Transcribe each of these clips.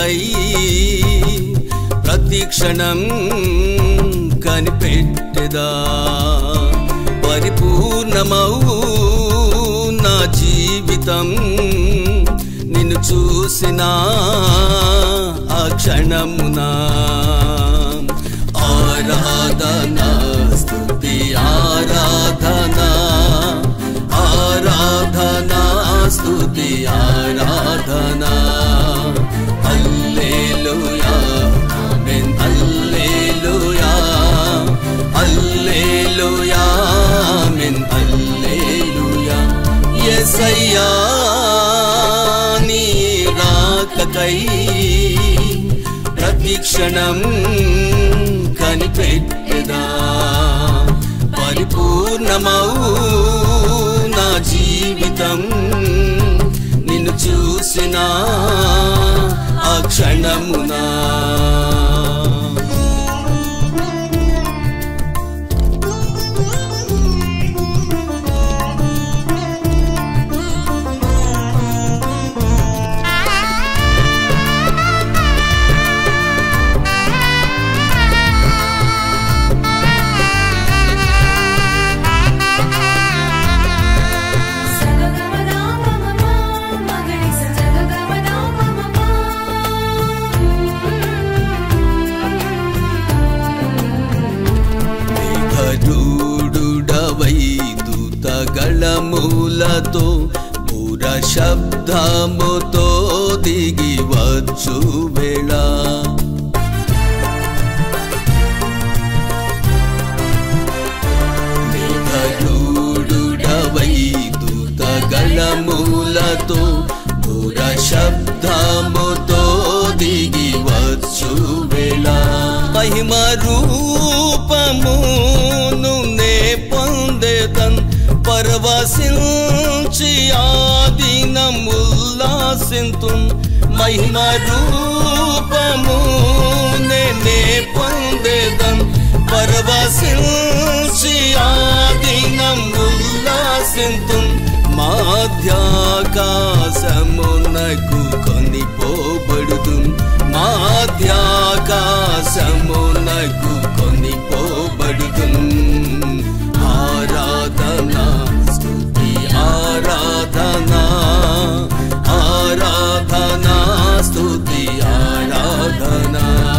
రాకకై ప్రతిక్షణం కనిపెట్టెదా పరిపూర్ణమౌ నా జీవితం నిన్ను చూసిన ఆ క్షణమునా ఆరాధన స్తుతి ఆరాధన ఆరాధన స్తుతి ఆరాధన హల్లెలూయా ఆమేన్ హల్లెలూయా హల్లెలూయా ఆమేన్ హల్లెలూయా యేసయ్యా నీ రాకకై ప్రతిక్షణం కనిపెట్టెదా పరిపూర్ణమౌ నా జీవితం నిన్ను చూసిన ఆ క్షణమునా మేఘరూఢుడవై దూతగళములతో పుర శబ్దముతో దిగి వచ్చు వేళ మేఘరూఢుడవై దూతగళములతో పుర శబ్దముతో దిగి వచ్చు వేళ మహిమ రూపమును నే పొందేదన్ పరవశించి ఆదినం ఉల్లాసింతు మహిమ రూపము నే పొందేదన్ పరవశించి ఆదినం ఉల్లాసింతు మాధ్యాకాశమునకు కొనిపోబడుదు మాధ్యాకాశమునకు కొనిపోబడుదు ఆరాధన స్తుతి ఆరాధన ఆరాధన స్తుతి ఆరాధన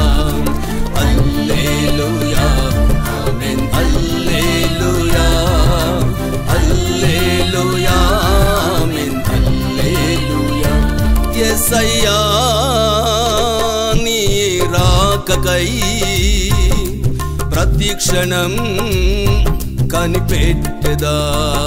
అల్లేలుయా ఆమేన్ అల్లేలుయా అల్లేలుయా ఆమేన్ అల్లేలుయా యేసయ్యా నీ రాకకై ప్రతిక్షణం కనిపెట్టెదా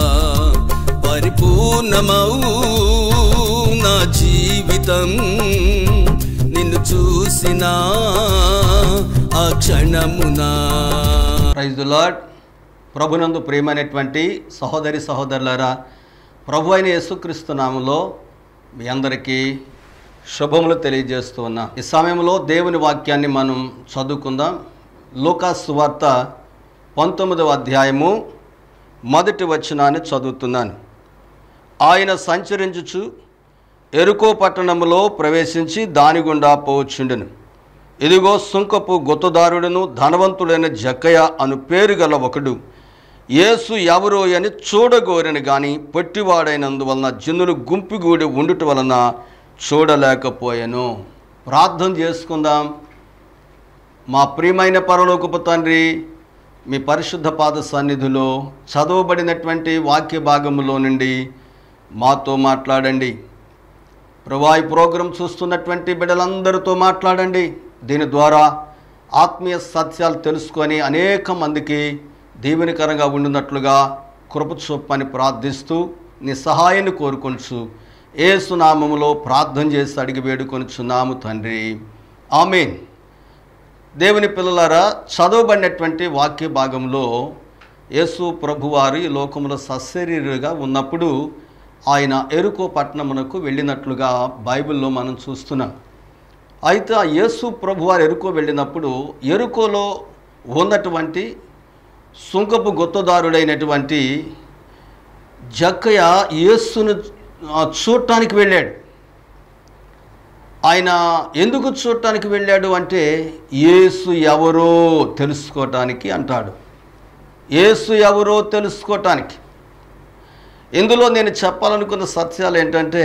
పరిపూర్ణమౌ నా జీవితం నిన్ను చూసిన ఆ క్షణమునా ప్రైజ్ ది లార్డ్ ప్రభునందు ప్రియమైనటువంటి సహోదరి సహోదరులారా ప్రభు అయిన యేసుక్రీస్తు నామంలో మీ అందరికీ శుభములు తెలియజేస్తూ ఉన్నా ఈ సమయంలో దేవుని వాక్యాన్ని మనం చదువుకుందాం లూకాస్ వార్త పంతొమ్మిదవ అధ్యాయము మొదటి వచనాన్ని చదువుతున్నాను ఆయన సంచరించుచు ఎరుకో పట్టణములో ప్రవేశించి దాని గుండా పోవచ్చుండెను ఇదిగో సుంకపు గుత్తదారుడును ధనవంతుడైన జక్కయ్య అను పేరు గల ఒకడు యేసు ఎవరో అని చూడగోరని గాని పొట్టివాడైనందువలన జనులు గుంపిగూడి ఉండుట వలన చూడలేకపోయాను ప్రార్థన చేసుకుందాం మా ప్రియమైన పరలోకపు తండ్రి మీ పరిశుద్ధ పాద సన్నిధిలో చదవబడినటువంటి వాక్య భాగములో నుండి మాతో మాట్లాడండి ప్రభా ఈ ప్రోగ్రాం చూస్తున్నటువంటి బిడ్డలందరితో మాట్లాడండి దీని ద్వారా ఆత్మీయ సత్యాలు తెలుసుకొని అనేక మందికి దీవెనకరంగా ఉండినట్లుగా కృప చూపని ప్రార్థిస్తూ నీ సహాయాన్ని కోరుకొనుచు ఏసునామములో ప్రార్థన చేసి అడిగి వేడుకొనుచున్నాము తండ్రి ఆమెన్ దేవుని పిల్లలారా చదవబడినటువంటి వాక్య భాగంలో యేసు ప్రభువారు ఈ లోకంలో సశరీరుగా ఉన్నప్పుడు ఆయన ఎరుకో పట్టణమునకు వెళ్ళినట్లుగా బైబిల్లో మనం చూస్తున్నాం అయితే ఆ యేసు ప్రభువారు ఎరుకో వెళ్ళినప్పుడు ఎరుకోలో ఉన్నటువంటి సుంకపు గుత్తదారుడైనటువంటి జక్కయ్య యేసును ఆ, చూడటానికి వెళ్ళాడు ఆయన ఎందుకు చూడటానికి వెళ్ళాడు అంటే యేసు ఎవరో తెలుసుకోవటానికి అంటాడు యేసు ఎవరో తెలుసుకోవటానికి ఇందులో నేను చెప్పాలనుకున్న సత్యాలు ఏంటంటే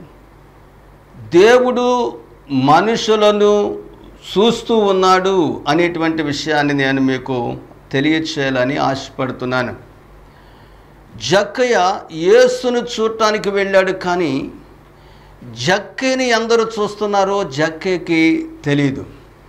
దేవుడు మనుషులను చూస్తూ ఉన్నాడు అనేటువంటి విషయాన్ని నేను మీకు తెలియచేయాలని ఆశపడుతున్నాను జక్కయ్య యేసును చూడటానికి వెళ్ళాడు కానీ జక్కయ్యని ఎందరు చూస్తున్నారో జక్కయ్యకి తెలియదు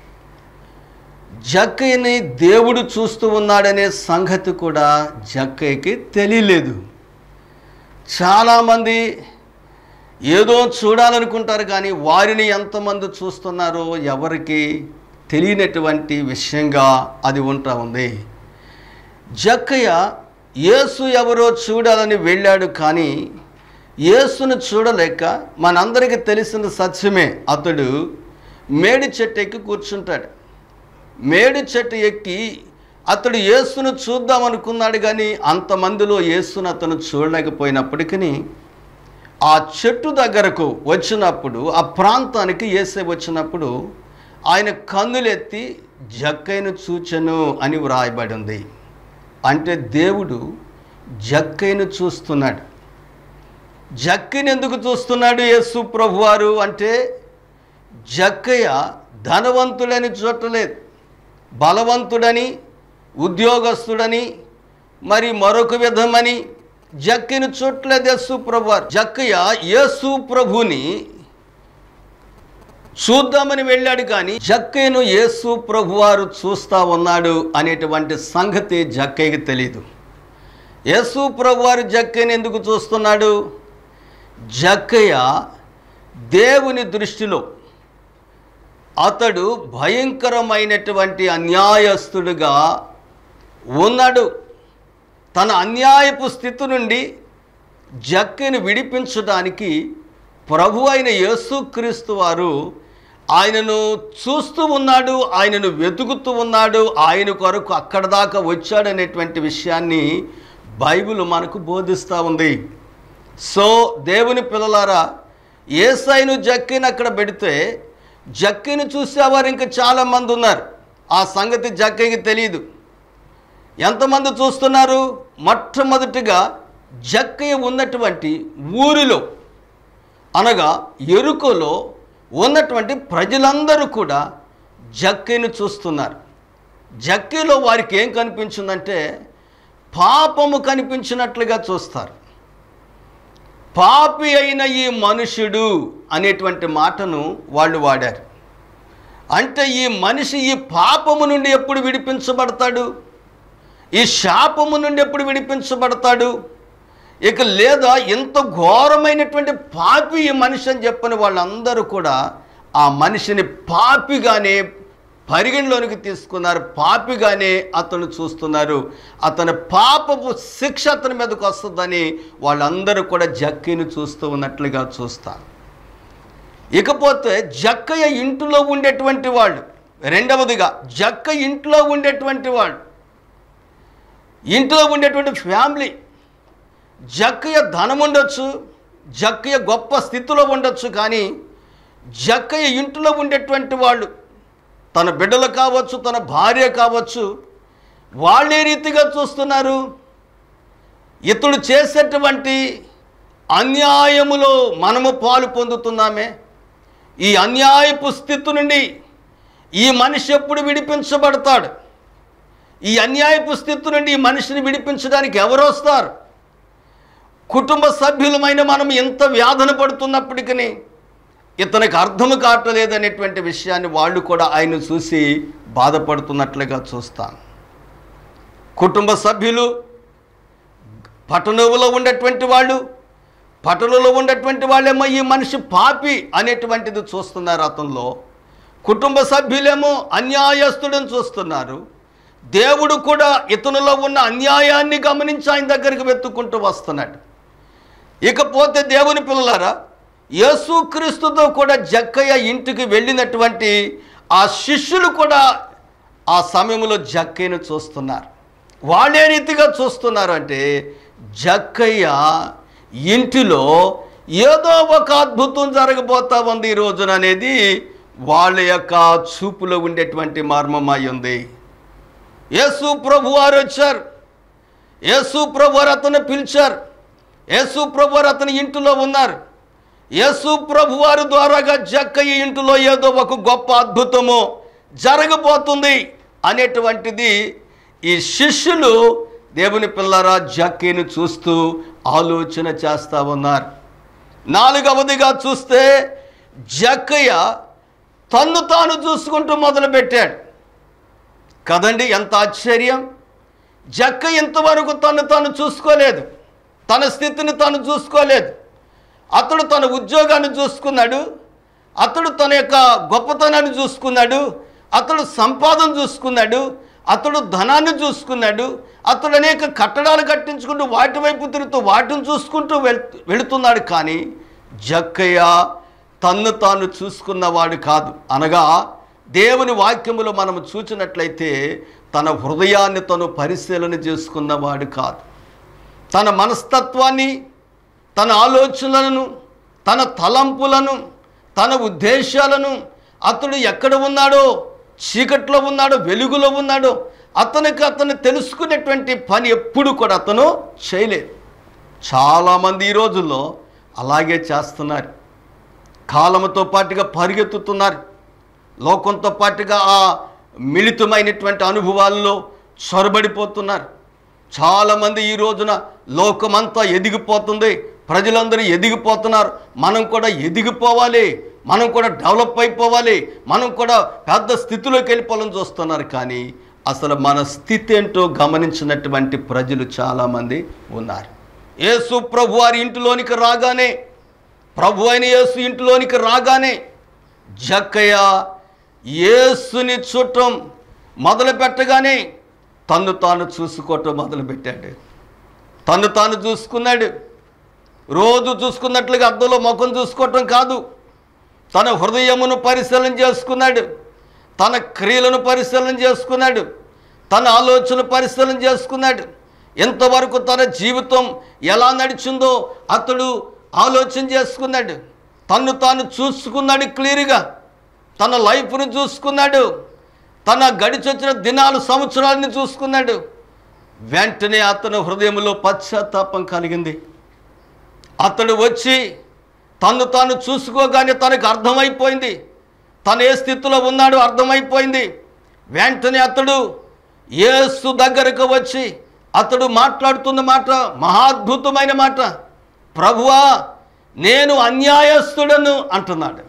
జక్కయ్యని దేవుడు చూస్తూ ఉన్నాడనే సంగతి కూడా జక్కయ్యకి తెలియలేదు చాలామంది ఏదో చూడాలనుకుంటారు కానీ వారిని ఎంతమంది చూస్తున్నారో ఎవరికి తెలియనటువంటి విషయంగా అది ఉంటా ఉంది జక్కయ్య యేసు ఎవరో చూడాలని వెళ్ళాడు కానీ యేసును చూడలేక మనందరికీ తెలిసిన సత్యమే అతడు మేడి చెట్టు ఎక్కి కూర్చుంటాడు మేడి చెట్టు ఎక్కి అతడు యేసును చూద్దాం అనుకున్నాడు కానీ అంతమందిలో యేసును అతను చూడలేకపోయినప్పటికీ ఆ చెట్టు దగ్గరకు వచ్చినప్పుడు ఆ ప్రాంతానికి ఏసే వచ్చినప్పుడు ఆయన కన్నులెత్తి జక్కైను చూచెను అని వ్రాయబడి ఉంది అంటే దేవుడు జక్కైను చూస్తున్నాడు జక్కని ఎందుకు చూస్తున్నాడు యేసు ప్రభువారు అంటే జక్కయ్య ధనవంతుడని చూడలేదు బలవంతుడని ఉద్యోగస్తుడని మరి మరొక విధమని జక్కని చూడలేదు యేసు ప్రభువారు జక్కయ్య యేసు ప్రభుని చూద్దామని వెళ్ళాడు కానీ జక్కయ్యను యేసు ప్రభువారు చూస్తా ఉన్నాడు అనేటువంటి సంగతి జక్కయ్యకి తెలియదు యేసు ప్రభువారు జక్కయ్యని ఎందుకు చూస్తున్నాడు జక్కయ్య దేవుని దృష్టిలో అతడు భయంకరమైనటువంటి అన్యాయస్తుడుగా ఉన్నాడు తన అన్యాయపు స్థితి నుండి జక్కని విడిపించడానికి ప్రభు అయిన యేసుక్రీస్తు వారు ఆయనను చూస్తూ ఉన్నాడు ఆయనను వెతుకుతూ ఉన్నాడు ఆయన కొరకు అక్కడ దాకా వచ్చాడనేటువంటి విషయాన్ని బైబిల్ మనకు బోధిస్తూ ఉంది సో దేవుని పిల్లలారా ఏసైను జక్కిని అక్కడ పెడితే జక్కిని చూసేవారు ఇంకా చాలామంది ఉన్నారు ఆ సంగతి జక్కకి తెలియదు ఎంతమంది చూస్తున్నారు మొట్టమొదటిగా జక్కయ్య ఉన్నటువంటి ఊరిలో అనగా ఎరుకలో ఉన్నటువంటి ప్రజలందరూ కూడా జక్కయ్యను చూస్తున్నారు జక్కయ్యలో వారికి ఏం కనిపించిందంటే పాపము కనిపించినట్లుగా చూస్తారు పాపి అయిన ఈ మనుషుడు అనేటువంటి మాటను వాళ్ళు వాడారు అంటే ఈ మనిషి ఈ పాపము నుండి ఎప్పుడు విడిపించబడతాడు ఈ శాపము నుండి ఎప్పుడు విడిపించబడతాడు ఇక లేదా ఎంత ఘోరమైనటువంటి పాపి ఈ మనిషి అని చెప్పని వాళ్ళందరూ కూడా ఆ మనిషిని పాపిగానే పరిగణలోనికి తీసుకున్నారు పాపిగానే అతను చూస్తున్నారు అతని పాపపు శిక్ష అతని మీదకు వస్తుందని వాళ్ళందరూ కూడా జక్కీని చూస్తూ ఉన్నట్లుగా చూస్తారు ఇకపోతే జక్కయ్య ఇంటిలో ఉండేటువంటి వాళ్ళు రెండవదిగా జక్క ఇంట్లో ఉండేటువంటి వాళ్ళు ఇంట్లో ఉండేటువంటి ఫ్యామిలీ జక్కయ్య ధనం ఉండొచ్చు జక్కయ్య గొప్ప స్థితిలో ఉండొచ్చు కానీ జక్కయ్య ఇంట్లో ఉండేటువంటి వాళ్ళు తన బిడ్డలు కావచ్చు తన భార్య కావచ్చు వాళ్ళే రీతిగా చూస్తున్నారు ఇతడు చేసేటువంటి అన్యాయములో మనము పాలు పొందుతున్నామే ఈ అన్యాయపు స్థితి నుండి ఈ మనిషి ఎప్పుడు విడిపించబడతాడు ఈ అన్యాయపు స్థితి నుండి ఈ మనిషిని విడిపించడానికి ఎవరు వస్తారు కుటుంబ సభ్యులమైన మనం ఎంత వ్యాధన పడుతున్నప్పటికీ ఇతనికి అర్థం కావట్లేదనేటువంటి విషయాన్ని వాళ్ళు కూడా ఆయన చూసి బాధపడుతున్నట్లుగా చూస్తాను కుటుంబ సభ్యులు పట్టణంలో ఉండేటువంటి వాళ్ళు పట్టణంలో ఉండేటువంటి వాళ్ళేమో ఈ మనిషి పాపి అనేటువంటిది చూస్తున్నారు అతనిలో కుటుంబ సభ్యులేమో అన్యాయస్తుడని చూస్తున్నారు దేవుడు కూడా ఇతనిలో ఉన్న అన్యాయాన్ని గమనించి ఆయన దగ్గరికి వెతుక్కుంటూ వస్తున్నాడు ఇకపోతే దేవుని పిల్లలారా యేసుక్రీస్తుతో కూడా జక్కయ్య ఇంటికి వెళ్ళినటువంటి ఆ శిష్యులు కూడా ఆ సమయంలో జక్కయ్యను చూస్తున్నారు వాళ్ళే రీతిగా చూస్తున్నారు అంటే జక్కయ్య ఇంటిలో ఏదో ఒక అద్భుతం జరగబోతా ఉంది ఈ రోజున అనేది వాళ్ళ యొక్క చూపులో ఉండేటువంటి మర్మమై ఉంది యేసు ప్రభు వారు వచ్చారు యేసు ప్రభు వారు అతను పిలిచారు యేసు ప్రభు వారు అతని ఇంటిలో ఉన్నారు యేసు ప్రభు వారి ద్వారాగా జక్కయ్య ఇంటిలో ఏదో ఒక గొప్ప అద్భుతము జరగబోతుంది అనేటువంటిది ఈ శిష్యులు దేవుని పిల్లరా జక్కయ్యను చూస్తూ ఆలోచన చేస్తూ ఉన్నారు నాలుగవదిగా చూస్తే జక్కయ్య తన్ను తాను చూసుకుంటూ మొదలుపెట్టాడు కదండి ఎంత ఆశ్చర్యం జక్క ఇంతవరకు తను తాను చూసుకోలేదు తన స్థితిని తాను చూసుకోలేదు అతడు తన ఉద్యోగాన్ని చూసుకున్నాడు అతడు తన యొక్క గొప్పతనాన్ని చూసుకున్నాడు అతడు సంపాదన చూసుకున్నాడు అతడు ధనాన్ని చూసుకున్నాడు అతడు అనేక కట్టడాలు కట్టించుకుంటూ వాటి వైపు తిరుగుతూ వాటిని చూసుకుంటూ వెళ్ వెళుతున్నాడు కానీ జక్కయ్య తన్ను తాను చూసుకున్నవాడు కాదు అనగా దేవుని వాక్యములో మనం చూచినట్లయితే తన హృదయాన్ని తను పరిశీలన చేసుకున్నవాడు కాదు తన మనస్తత్వాన్ని తన ఆలోచనలను తన తలంపులను తన ఉద్దేశాలను అతడు ఎక్కడ ఉన్నాడో చీకట్లో ఉన్నాడో వెలుగులో ఉన్నాడో అతనికి అతను తెలుసుకునేటువంటి పని ఎప్పుడు కూడా అతను చేయలేదు చాలామంది ఈ రోజుల్లో అలాగే చేస్తున్నారు కాలముతో పాటుగా పరిగెత్తుతున్నారు లోకంతో పాటుగా ఆ మిళితమైనటువంటి అనుభవాల్లో చొరబడిపోతున్నారు చాలామంది ఈ రోజున లోకమంతా ఎదిగిపోతుంది ప్రజలందరూ ఎదిగిపోతున్నారు మనం కూడా ఎదిగిపోవాలి మనం కూడా డెవలప్ అయిపోవాలి మనం కూడా పెద్ద స్థితిలోకి వెళ్ళిపోవాలని చూస్తున్నారు కానీ అసలు మన స్థితి ఏంటో గమనించినటువంటి ప్రజలు చాలామంది ఉన్నారు యేసు ప్రభు వారి ఇంటిలోనికి రాగానే ప్రభు అయిన యేసు ఇంటిలోనికి రాగానే జక్కయ్య యేసుని చూడటం మొదలు పెట్టగానే తన్ను తాను చూసుకోవటం మొదలుపెట్టాడు తన్ను తాను చూసుకున్నాడు రోజు చూసుకున్నట్లుగా అద్దంలో ముఖం చూసుకోవటం కాదు తన హృదయమును పరిశీలన చేసుకున్నాడు తన క్రియలను పరిశీలన చేసుకున్నాడు తన ఆలోచన పరిశీలన చేసుకున్నాడు ఎంతవరకు తన జీవితం ఎలా నడిచిందో అతడు ఆలోచన చేసుకున్నాడు తన్ను తాను చూసుకున్నాడు క్లియర్గా తన లైఫ్ను చూసుకున్నాడు తన గడిచొచ్చిన దినాలు సంవత్సరాలని చూసుకున్నాడు వెంటనే అతని హృదయంలో పశ్చాత్తాపం కలిగింది అతడు వచ్చి తను తాను చూసుకోగానే తనకు అర్థమైపోయింది తను ఏ స్థితిలో ఉన్నాడో అర్థమైపోయింది వెంటనే అతడు యేసు దగ్గరకు వచ్చి అతడు మాట్లాడుతున్న మాట మహాద్భుతమైన మాట ప్రభువా నేను అన్యాయస్తుడను అంటున్నాడు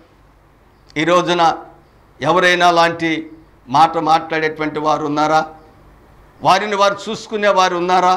ఈ రోజున ఎవరైనా లాంటి మాట మాట్లాడేటువంటి వారు ఉన్నారా వారిని వారు చూసుకునే వారు ఉన్నారా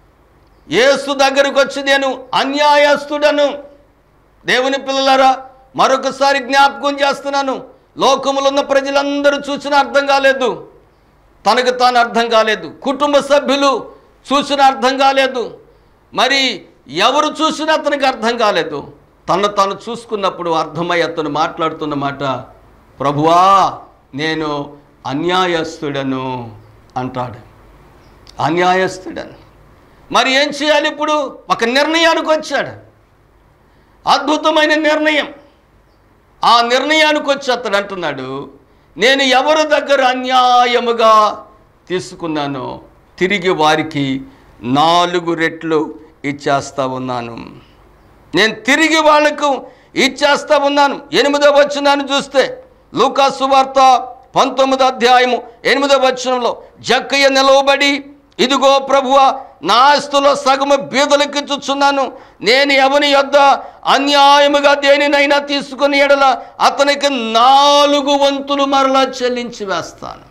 యేసు దగ్గరకు వచ్చి నేను అన్యాయస్తుడను దేవుని పిల్లలారా మరొకసారి జ్ఞాపకం చేస్తున్నాను లోకములో ఉన్న ప్రజలందరూ చూసిన అర్థం కాలేదు తనకు తాను అర్థం కాలేదు కుటుంబ సభ్యులు చూసిన అర్థం కాలేదు మరి ఎవరు చూసినా అతనికి అర్థం కాలేదు తను తాను చూసుకున్నప్పుడు అర్థమై అతను మాట్లాడుతున్న మాట ప్రభువా నేను అన్యాయస్తుడను అంటాడు అన్యాయస్తుడను మరి ఏం చేయాలి ఇప్పుడు ఒక నిర్ణయానికి వచ్చాడు అద్భుతమైన నిర్ణయం ఆ నిర్ణయానికి వచ్చి అతడు అంటున్నాడు నేను ఎవరి దగ్గర అన్యాయముగా తీసుకున్నానో తిరిగి వారికి నాలుగు రెట్లు ఇచ్చేస్తా ఉన్నాను నేను తిరిగి వాళ్ళకు ఇచ్చేస్తా ఉన్నాను ఎనిమిదో వచనాన్ని చూస్తే లూకాసు వార్త పంతొమ్మిదో అధ్యాయము ఎనిమిదో వచనంలో జక్కయ్య నిలవబడి ఇదిగో ప్రభువ నా ఆస్తులో సగము బీదలకి ఇచ్చుచున్నాను నేను ఎవని యొద్ద అన్యాయముగా దేనినైనా తీసుకుని ఎడల అతనికి నాలుగు వంతులు మరలా చెల్లించి వేస్తాను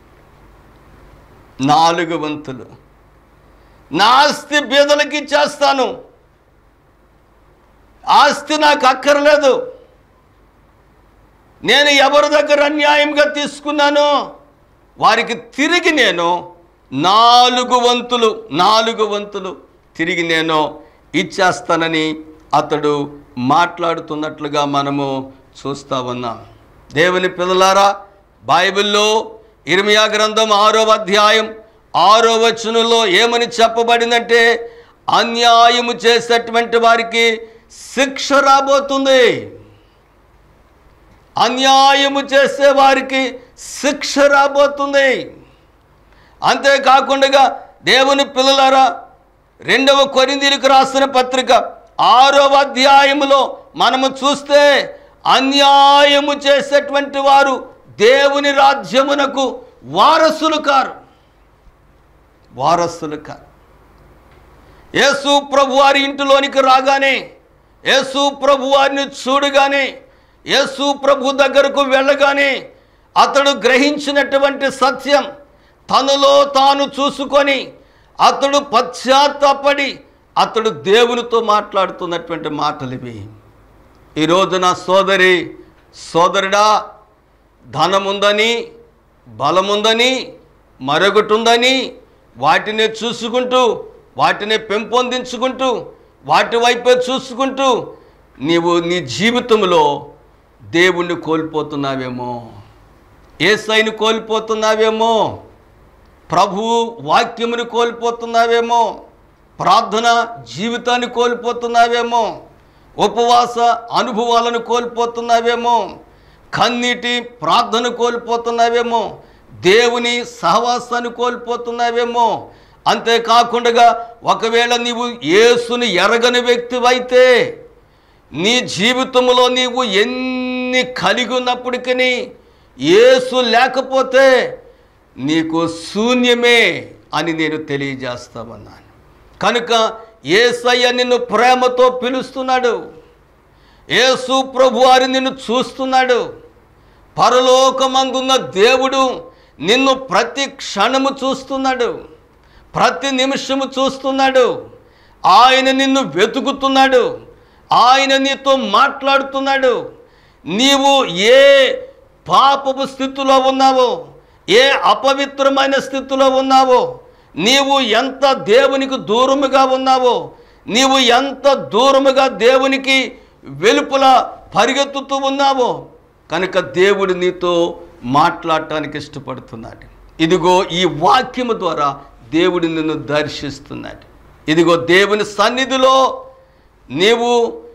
నాలుగు వంతులు నా ఆస్తి బీదలకి ఇచ్చేస్తాను ఆస్తి నాకు అక్కర్లేదు నేను ఎవరి దగ్గర అన్యాయంగా తీసుకున్నానో వారికి తిరిగి నేను నాలుగు వంతులు నాలుగు వంతులు తిరిగి నేను ఇచ్చేస్తానని అతడు మాట్లాడుతున్నట్లుగా మనము చూస్తూ ఉన్నాం దేవుని పిల్లలారా బైబిల్లో ఇర్మియా గ్రంథం ఆరో అధ్యాయం ఆరో వచనంలో ఏమని చెప్పబడిందంటే అన్యాయము చేసేటువంటి వారికి శిక్ష రాబోతుంది అన్యాయము చేసే వారికి శిక్ష రాబోతుంది అంతేకాకుండా దేవుని పిల్లలారా రెండవ కొరిందీలకు రాసిన పత్రిక ఆరవ అధ్యాయములో మనము చూస్తే అన్యాయము చేసేటువంటి వారు దేవుని రాజ్యమునకు వారసులు కారు వారసులు కారు యేసు ప్రభు వారి ఇంటిలోనికి రాగానే యేసు ప్రభు వారిని చూడగానే యేసు ప్రభు దగ్గరకు వెళ్ళగానే అతడు గ్రహించినటువంటి సత్యం తనలో తాను చూసుకొని అతడు పశ్చాత్తాపడి అతడు దేవునితో మాట్లాడుతున్నటువంటి మాటలు ఇవి ఈరోజు నా సోదరి సోదరుడా ధనముందని బలముందని మరొకటి ఉందని వాటిని చూసుకుంటూ వాటిని పెంపొందించుకుంటూ వాటి వైపే చూసుకుంటూ నీవు నీ జీవితంలో దేవుణ్ణి కోల్పోతున్నావేమో ఏసైని కోల్పోతున్నావేమో ప్రభువు వాక్యముని కోల్పోతున్నావేమో ప్రార్థన జీవితాన్ని కోల్పోతున్నావేమో ఉపవాస అనుభవాలను కోల్పోతున్నావేమో కన్నీటి ప్రార్థన కోల్పోతున్నావేమో దేవుని సహవాసాన్ని కోల్పోతున్నావేమో అంతేకాకుండా ఒకవేళ నీవు యేసుని ఎరగని వ్యక్తివైతే నీ జీవితంలో నీవు ఎన్ని కలిగి ఉన్నప్పటికీ యేసు లేకపోతే నీకు శూన్యమే అని నేను తెలియజేస్తామన్నాను కనుక ఏసయ్య నిన్ను ప్రేమతో పిలుస్తున్నాడు యేసు ప్రభు వారి నిన్ను చూస్తున్నాడు పరలోకమందున్న దేవుడు నిన్ను ప్రతి క్షణము చూస్తున్నాడు ప్రతి నిమిషము చూస్తున్నాడు ఆయన నిన్ను వెతుకుతున్నాడు ఆయన నీతో మాట్లాడుతున్నాడు నీవు ఏ పాపపు స్థితిలో ఉన్నావో ఏ అపవిత్రమైన స్థితిలో ఉన్నావో నీవు ఎంత దేవునికి దూరముగా ఉన్నావో నీవు ఎంత దూరముగా దేవునికి వెలుపల పరిగెత్తుతూ ఉన్నావో కనుక దేవుడు నీతో మాట్లాడటానికి ఇష్టపడుతున్నాడు ఇదిగో ఈ వాక్యము ద్వారా దేవుడు నిన్ను దర్శిస్తున్నాడు ఇదిగో దేవుని సన్నిధిలో నీవు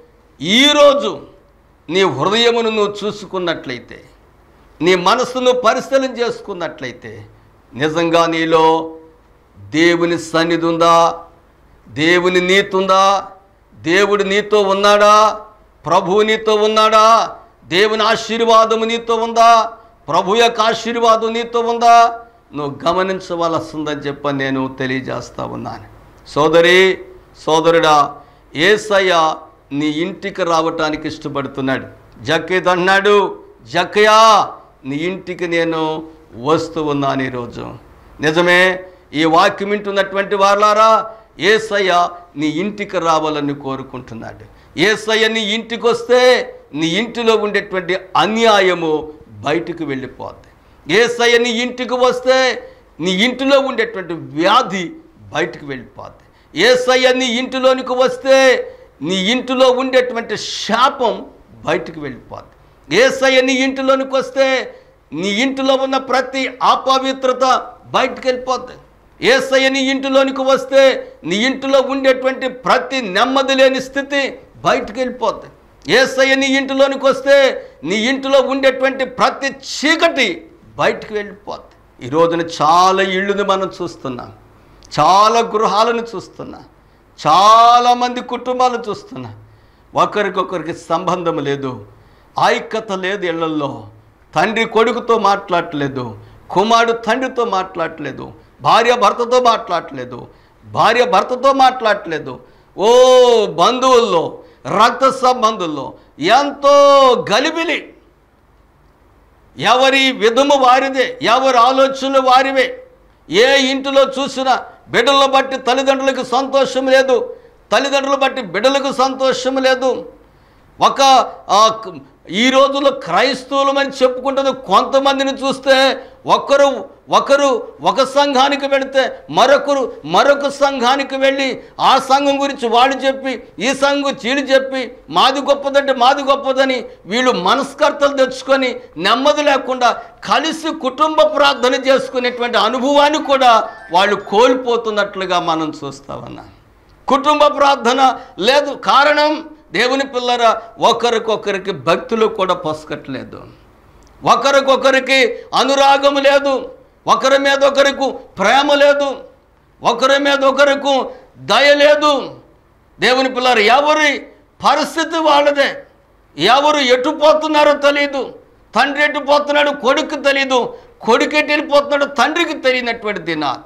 ఈరోజు నీ హృదయమును నువ్వు చూసుకున్నట్లయితే నీ మనసును పరిశీలన చేసుకున్నట్లయితే నిజంగా నీలో దేవుని సన్నిధి ఉందా దేవుని నీతి ఉందా దేవుడు నీతో ఉన్నాడా ప్రభువు నీతో ఉన్నాడా దేవుని ఆశీర్వాదము నీతో ఉందా ప్రభు యొక్క ఆశీర్వాదం నీతో ఉందా నువ్వు గమనించవలసిందని చెప్పని నేను తెలియజేస్తా ఉన్నాను సోదరి సోదరుడా ఏసయ్య నీ ఇంటికి రావటానికి ఇష్టపడుతున్నాడు జక్కేది అన్నాడు జక్కయా నీ ఇంటికి నేను వస్తూ ఉన్నాను ఈరోజు నిజమే ఈ వాక్యం వింటున్నటువంటి వాళ్ళారా ఏసయ్య నీ ఇంటికి రావాలని కోరుకుంటున్నాడు ఏసయ్య నీ ఇంటికి వస్తే నీ ఇంటిలో ఉండేటువంటి అన్యాయము బయటకు వెళ్ళిపోద్ది ఏసయ్య నీ ఇంటికి వస్తే నీ ఇంటిలో ఉండేటువంటి వ్యాధి బయటకు వెళ్ళిపోద్ది ఏసయ్య నీ ఇంటిలోనికి వస్తే నీ ఇంటిలో ఉండేటువంటి శాపం బయటకు వెళ్ళిపోద్ది ఏసయ్య నీ ఇంటిలోనికి వస్తే నీ ఇంటిలో ఉన్న ప్రతి అపవిత్రత బయటకు వెళ్ళిపోద్ది ఏసయ్య నీ ఇంటిలోనికి వస్తే నీ ఇంటిలో ఉండేటువంటి ప్రతి నెమ్మది లేని స్థితి బయటకు వెళ్ళిపోద్ది ఏసయ్య నీ ఇంటిలోనికి వస్తే నీ ఇంటిలో ఉండేటువంటి ప్రతి చీకటి బయటకు వెళ్ళిపోద్ది ఈ రోజున చాలా ఇళ్ళుని మనం చూస్తున్నాం చాలా గృహాలను చూస్తున్నాం చాలామంది కుటుంబాలు చూస్తున్నాం ఒకరికొకరికి సంబంధం లేదు ఐక్యత లేదు ఇళ్లల్లో తండ్రి కొడుకుతో మాట్లాడట్లేదు కుమారుడు తండ్రితో మాట్లాడట్లేదు భార్య భర్తతో మాట్లాడట్లేదు భార్య భర్తతో మాట్లాడట్లేదు ఓ బంధువుల్లో రక్త సంబంధుల్లో ఎంతో గలిబిలి ఎవరి విధము వారిదే ఎవరి ఆలోచనలు వారివే ఏ ఇంటిలో చూసినా బిడ్డలను బట్టి తల్లిదండ్రులకు సంతోషం లేదు తల్లిదండ్రులు బట్టి బిడ్డలకు సంతోషం లేదు ఒక ఆ, క- ఈ రోజుల్లో క్రైస్తవులమని చెప్పుకుంటుంది కొంతమందిని చూస్తే ఒకరు ఒకరు ఒక సంఘానికి వెళితే మరొకరు మరొక సంఘానికి వెళ్ళి ఆ సంఘం గురించి వాడు చెప్పి ఈ సంఘం చీడు చెప్పి మాది గొప్పదంటే మాది గొప్పదని వీళ్ళు మనస్కర్తలు తెచ్చుకొని నెమ్మది లేకుండా కలిసి కుటుంబ ప్రార్థన చేసుకునేటువంటి అనుభవాన్ని కూడా వాళ్ళు కోల్పోతున్నట్లుగా మనం చూస్తామన్నా కుటుంబ ప్రార్థన లేదు కారణం దేవుని పిల్లరా ఒకరికొకరికి భక్తులు కూడా పొసకట్లేదు ఒకరికొకరికి అనురాగం లేదు ఒకరి మీద ఒకరికి ప్రేమ లేదు ఒకరి మీద ఒకరికి దయ లేదు దేవుని పిల్లలు ఎవరి పరిస్థితి వాళ్ళదే ఎవరు ఎటు పోతున్నారో తెలియదు తండ్రి ఎటు పోతున్నాడు కొడుకు తెలియదు కొడుకు ఎటు వెళ్ళిపోతున్నాడో తండ్రికి తెలియనటువంటి దినాలు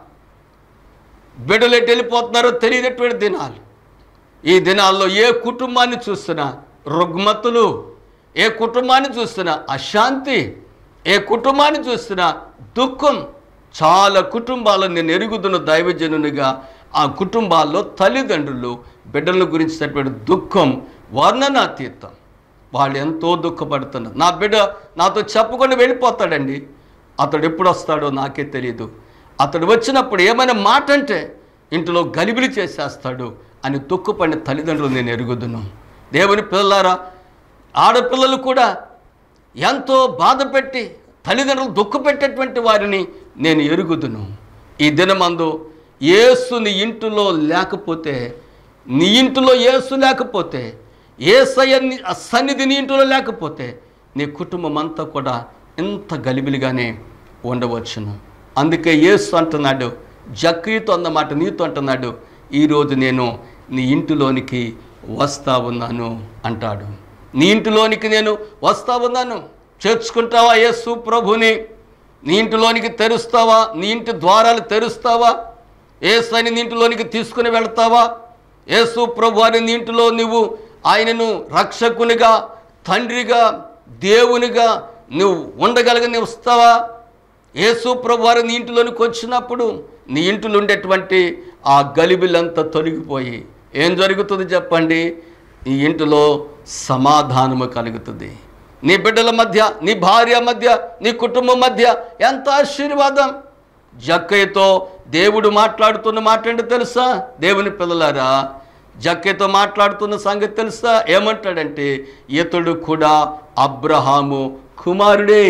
బిడ్డలు ఎటు వెళ్ళిపోతున్నారో తెలియనటువంటి దినాలు ఈ దినాల్లో ఏ కుటుంబాన్ని చూస్తున్నా రుగ్మతులు ఏ కుటుంబాన్ని చూస్తున్నా అశాంతి ఏ కుటుంబాన్ని చూస్తున్నా దుఃఖం చాలా కుటుంబాలను నేను ఎరుగుతున్న దైవజనునిగా ఆ కుటుంబాల్లో తల్లిదండ్రులు బిడ్డల గురించినటువంటి దుఃఖం వర్ణనాతీతం వాళ్ళు ఎంతో దుఃఖపడుతున్నారు నా బిడ్డ నాతో చెప్పకుండా వెళ్ళిపోతాడండి అతడు ఎప్పుడు వస్తాడో నాకే తెలియదు అతడు వచ్చినప్పుడు ఏమైనా మాట అంటే ఇంట్లో గలిబిలి చేసేస్తాడు అని దుఃఖపడిన తల్లిదండ్రులు నేను ఎరుగుదును దేవుని పిల్లలారా ఆడపిల్లలు కూడా ఎంతో బాధ పెట్టి తల్లిదండ్రులు దుఃఖపెట్టేటువంటి వారిని నేను ఎరుగుదును ఈ దినమందు యేసు నీ ఇంటిలో లేకపోతే నీ ఇంటిలో యేసు లేకపోతే ఏసయ్య ని- ఆ సన్నిధి నీ ఇంటిలో లేకపోతే నీ కుటుంబం అంతా కూడా ఎంత గలిబిలిగానే ఉండవచ్చును అందుకే యేసు అంటున్నాడు జక్కీతో అన్నమాట నీతో అంటున్నాడు ఈరోజు నేను నీ ఇంటిలోనికి వస్తా ఉన్నాను అంటాడు నీ ఇంటిలోనికి నేను వస్తా ఉన్నాను చేర్చుకుంటావా యేసు ప్రభుని నీ ఇంటిలోనికి తెరుస్తావా నీ ఇంటి ద్వారాలు తెరుస్తావా ఏసని నీ ఇంటిలోనికి తీసుకుని వెళ్తావా యేసు ప్రభు అని నీ ఇంటిలో నువ్వు ఆయనను రక్షకునిగా తండ్రిగా దేవునిగా నువ్వు ఉండగలిగి వస్తావా యేసు ప్రభు వారు నీ ఇంటిలోనికి వచ్చినప్పుడు నీ ఇంటిలో ఉండేటువంటి ఆ గలిబిలంతా తొలగిపోయి ఏం జరుగుతుంది చెప్పండి నీ ఇంటిలో సమాధానము కలుగుతుంది నీ బిడ్డల మధ్య నీ భార్య మధ్య నీ కుటుంబం మధ్య ఎంత ఆశీర్వాదం జక్కయ్యతో దేవుడు మాట్లాడుతున్న మాట ఏంటో తెలుసా దేవుని పిల్లలారా జక్కయ్యతో మాట్లాడుతున్న సంగతి తెలుసా ఏమంటాడంటే ఇతడు కూడా అబ్రహాము కుమారుడే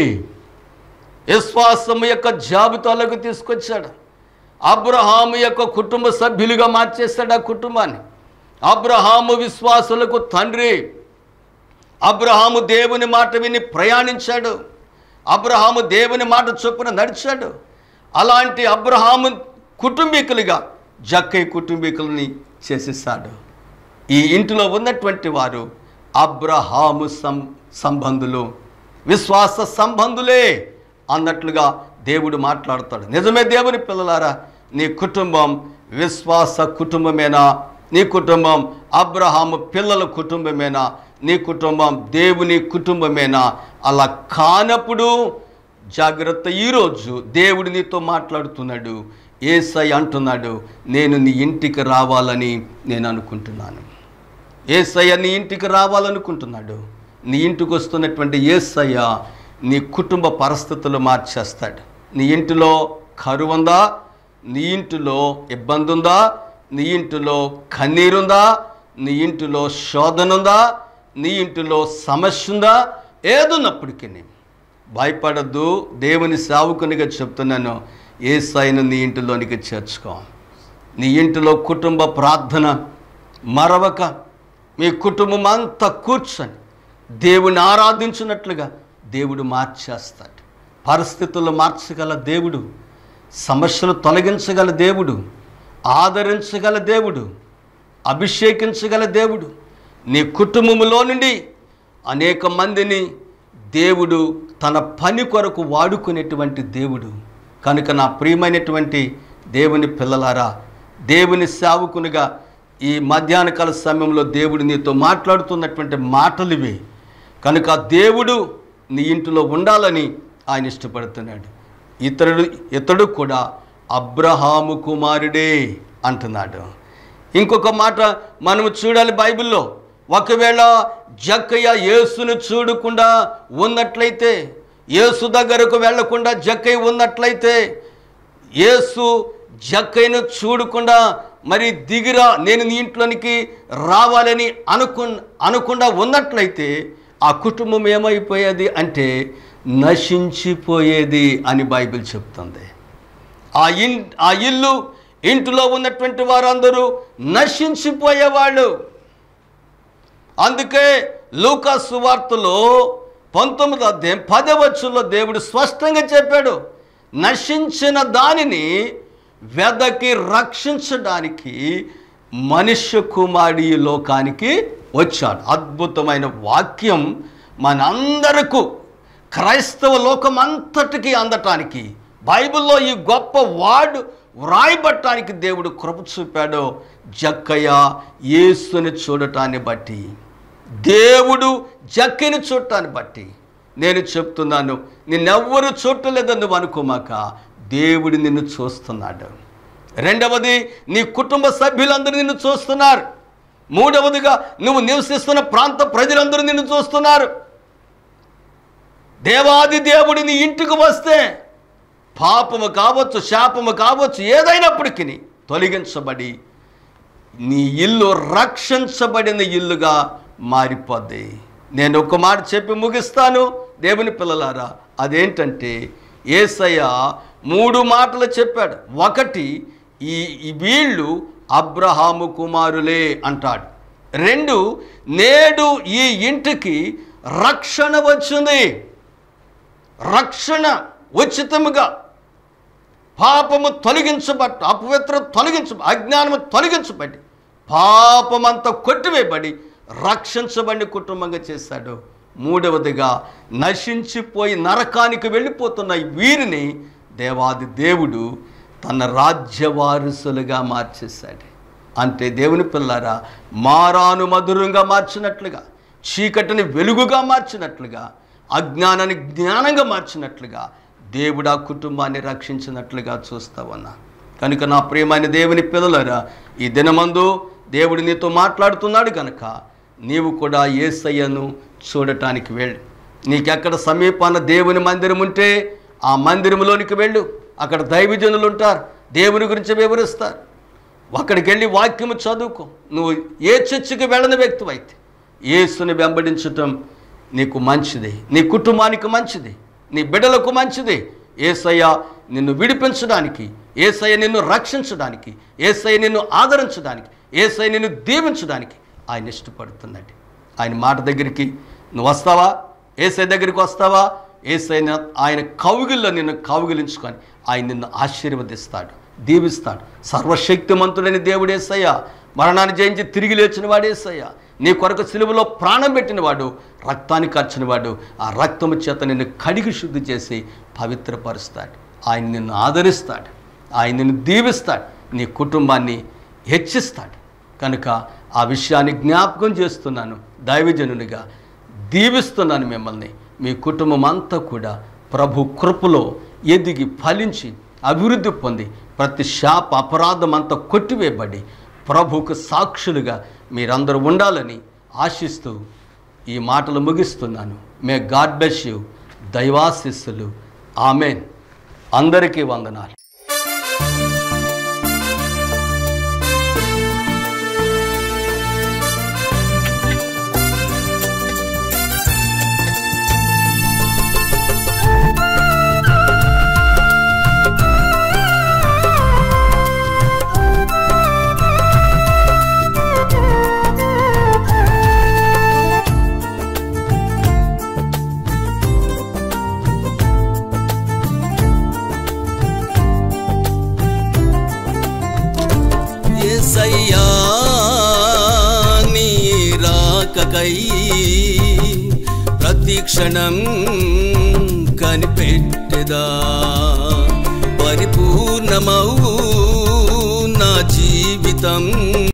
విశ్వాసము యొక్క జాబితాలకు తీసుకొచ్చాడు అబ్రహాము యొక్క కుటుంబ సభ్యులుగా మార్చేస్తాడు ఆ కుటుంబాన్ని అబ్రహాము విశ్వాసులకు తండ్రి అబ్రహాము దేవుని మాట విని ప్రయాణించాడు అబ్రహాము దేవుని మాట చొప్పున నడిచాడు అలాంటి అబ్రహాము కుటుంబీకులుగా జక్కయ్య కుటుంబీకులని చేసేసాడు ఈ ఇంటిలో ఉన్నటువంటి వారు అబ్రహాము సం సంబంధులు విశ్వాస సంబంధులే అన్నట్లుగా దేవుడు మాట్లాడతాడు నిజమే దేవుని పిల్లలారా నీ కుటుంబం విశ్వాస కుటుంబమేనా నీ కుటుంబం అబ్రహాము పిల్లల కుటుంబమేనా నీ కుటుంబం దేవుని కుటుంబమేనా అలా కానప్పుడు జాగ్రత్త ఈరోజు దేవుడు నీతో మాట్లాడుతున్నాడు ఏసై అంటున్నాడు నేను నీ ఇంటికి రావాలని నేను అనుకుంటున్నాను ఏసయ్య నీ ఇంటికి రావాలనుకుంటున్నాడు నీ ఇంటికి వస్తున్నటువంటి ఏసయ్య నీ కుటుంబ పరిస్థితులు మార్చేస్తాడు నీ ఇంటిలో కరువు ఉందా నీ ఇంటిలో ఇబ్బంది ఉందా నీ ఇంటిలో కన్నీరుందా నీ ఇంటిలో శోధన ఉందా నీ ఇంటిలో సమస్య ఉందా ఏదున్నప్పటికీ భయపడద్దు దేవుని సేవకునిగా చెప్తున్నాను ఏసైను నీ ఇంటిలోనికి చేర్చుకో నీ ఇంటిలో కుటుంబ ప్రార్థన మరవక మీ కుటుంబం అంతా కూర్చొని దేవుని ఆరాధించినట్లుగా దేవుడు మార్చేస్తాడు పరిస్థితులు మార్చగల దేవుడు సమస్యలు తొలగించగల దేవుడు ఆదరించగల దేవుడు అభిషేకించగల దేవుడు నీ కుటుంబములో నుండి అనేక మందిని దేవుడు తన పని కొరకు వాడుకునేటువంటి దేవుడు కనుక నా ప్రియమైనటువంటి దేవుని పిల్లలారా దేవుని సేవకునిగా ఈ మధ్యాహ్న కాల సమయంలో దేవుడు నీతో మాట్లాడుతున్నటువంటి మాటలు ఇవి కనుక దేవుడు నీ ఇంటిలో ఉండాలని ఆయన ఇష్టపడుతున్నాడు ఇతరుడు ఇతడు కూడా అబ్రహాము కుమారుడే అంటున్నాడు ఇంకొక మాట మనము చూడాలి బైబిల్లో ఒకవేళ జక్కయ్య యేసును చూడకుండా ఉన్నట్లయితే యేసు దగ్గరకు వెళ్లకుండా జక్కయ్య ఉన్నట్లయితే యేసు జక్కయ్యను చూడకుండా మరి దిగిరా నేను నీ ఇంట్లోనికి రావాలని అనుకు అనకుండా ఉన్నట్లయితే ఆ కుటుంబం ఏమైపోయేది అంటే నశించిపోయేది అని బైబిల్ చెప్తుంది ఆ ఇన్ ఆ ఇల్లు ఇంటిలో ఉన్నటువంటి వారందరూ నశించిపోయేవాళ్ళు అందుకే లూకాసు వార్తలో పంతొమ్మిది అధ్యాయం పదవచ్చులో దేవుడు స్పష్టంగా చెప్పాడు నశించిన దానిని వెదకి రక్షించడానికి మనుష్య కుమారి ఈ లోకానికి వచ్చాడు అద్భుతమైన వాక్యం మనందరకు క్రైస్తవ లోకం అంతటికీ అందటానికి బైబిల్లో ఈ గొప్ప వార్డు వ్రాయబట్టానికి దేవుడు కృప చూపాడు జక్కయ్య యేసుని చూడటాన్ని బట్టి దేవుడు జక్కని చూడటాన్ని బట్టి నేను చెప్తున్నాను నిన్నెవ్వరు చూడలేదని నువ్వు అనుకోమాక దేవుడు నిన్ను చూస్తున్నాడు రెండవది నీ కుటుంబ సభ్యులందరూ నిన్ను చూస్తున్నారు మూడవదిగా నువ్వు నివసిస్తున్న ప్రాంత ప్రజలందరూ నిన్ను చూస్తున్నారు దేవాది దేవుడు నీ ఇంటికి వస్తే పాపము కావచ్చు శాపము కావచ్చు ఏదైనప్పటికీ తొలగించబడి నీ ఇల్లు రక్షించబడిన ఇల్లుగా మారిపోద్ది నేను ఒక మాట చెప్పి ముగిస్తాను దేవుని పిల్లలారా అదేంటంటే ఏసయ్య మూడు మాటలు చెప్పాడు ఒకటి ఈ ఈ వీళ్ళు అబ్రహాము కుమారులే అంటాడు రెండు నేడు ఈ ఇంటికి రక్షణ వచ్చింది రక్షణ ఉచితముగా పాపము తొలగించబట్టు అపవిత్ర తొలగించ అజ్ఞానము తొలగించబడి పాపమంతా కొట్టివేయబడి రక్షించబడి కుటుంబంగా చేశాడు మూడవదిగా నశించిపోయి నరకానికి వెళ్ళిపోతున్న ఈ వీరిని దేవాది దేవుడు తన రాజ్య వారసులుగా మార్చేశాడు అంటే దేవుని పిల్లారా మారాను మధురంగా మార్చినట్లుగా చీకటిని వెలుగుగా మార్చినట్లుగా అజ్ఞానాన్ని జ్ఞానంగా మార్చినట్లుగా దేవుడు ఆ కుటుంబాన్ని రక్షించినట్లుగా చూస్తా ఉన్నా కనుక నా ప్రియమైన దేవుని పిల్లలరా ఈ దినమందు దేవుడు నీతో మాట్లాడుతున్నాడు కనుక నీవు కూడా ఏసయ్యను చూడటానికి వెళ్ళు నీకెక్కడ సమీపాన దేవుని మందిరం ఉంటే ఆ మందిరంలోనికి వెళ్ళు అక్కడ దైవజనులు ఉంటారు దేవుని గురించి వివరిస్తారు అక్కడికి వెళ్ళి వాక్యము చదువుకో నువ్వు ఏ చర్చికి వెళ్ళని వ్యక్తి అయితే యేసుని వెంబడించటం నీకు మంచిది నీ కుటుంబానికి మంచిది నీ బిడ్డలకు మంచిది ఏసయ్య నిన్ను విడిపించడానికి ఏసయ్య నిన్ను రక్షించడానికి ఏసయ్య నిన్ను ఆదరించడానికి ఏసయ్య నిన్ను దీవించడానికి ఆయన ఇష్టపడుతున్నాడు ఆయన మాట దగ్గరికి నువ్వు వస్తావా ఏసై దగ్గరికి వస్తావా ఏసైన ఆయన కౌగిల్లో నిన్ను కౌగిలించుకొని ఆయన నిన్ను ఆశీర్వదిస్తాడు దీవిస్తాడు సర్వశక్తిమంతుడని దేవుడు ఏసయ్య మరణాన్ని జయించి తిరిగి లేచిన వాడు ఏసయ్య నీ కొరకు సిలువలో ప్రాణం పెట్టిన వాడు రక్తాన్ని ఖర్చిన వాడు ఆ రక్తము చేత నిన్ను కడిగి శుద్ధి చేసి పవిత్రపరుస్తాడు ఆయన నిన్ను ఆదరిస్తాడు ఆయన నిన్ను దీవిస్తాడు నీ కుటుంబాన్ని హెచ్చిస్తాడు కనుక ఆ విషయాన్ని జ్ఞాపకం చేస్తున్నాను దైవజనునిగా దీవిస్తున్నాను మిమ్మల్ని మీ కుటుంబం అంతా కూడా ప్రభు కృపలో ఎదిగి ఫలించి అభివృద్ధి పొంది ప్రతి శాప అపరాధం అంతా కొట్టివేయబడి ప్రభుకు సాక్షులుగా మీరందరూ ఉండాలని ఆశిస్తూ ఈ మాటలు ముగిస్తున్నాను మే గాడ్ బ్లెస్ యూ దైవాశిస్సులు ఆమెన్ అందరికీ వందనాలు ఏసయ్యా నీ రాకకై ప్రతి క్షణం కనిపెట్టెదా పరిపూర్ణమవు నా జీవితం